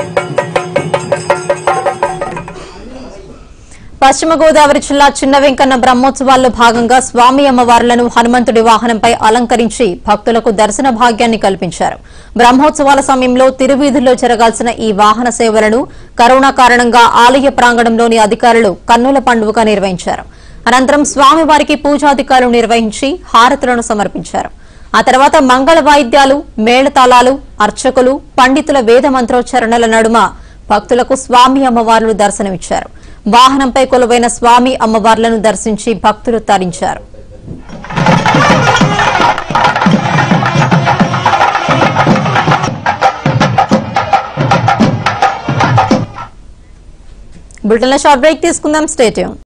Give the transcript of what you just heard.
పశ్చిమ గోదావరి జిల్లా చిన్న వెంకన్న బ్రహ్మోత్సవాల్లో భాగంగా స్వామి అమ్మవార్లను హనుమంతుడి వాహనంపై అలంకరించి భక్తులకు దర్శన భాగ్యాన్ని కల్పించారు బ్రహ్మోత్సవాల సమయంలో తిరువీధుల్లో జరగాల్సిన ఈ వాహన సేవలను కరోనా కారణంగా ఆలయ ప్రాంగణంలోని అధికారులు కన్నుల పండుగగా నిర్వహించారు అనంతరం స్వామివారికి పూజాధికారులు నిర్వహించి హారతులను సమర్పించారు ఆ తర్వాత మంగళ వాయిద్యాలు మేళతాళాలు అర్చకులు పండితుల వేద మంత్రోచ్చరణల నడుమ భక్తులకు స్వామి అమ్మవార్లు దర్శనమిచ్చారు వాహనంపై కొలువైన స్వామి అమ్మవార్లను దర్శించి భక్తులు తరించారు బులెటిన్లో షార్ట్ బ్రేక్ తీసుకుందాం స్టేట్యూన్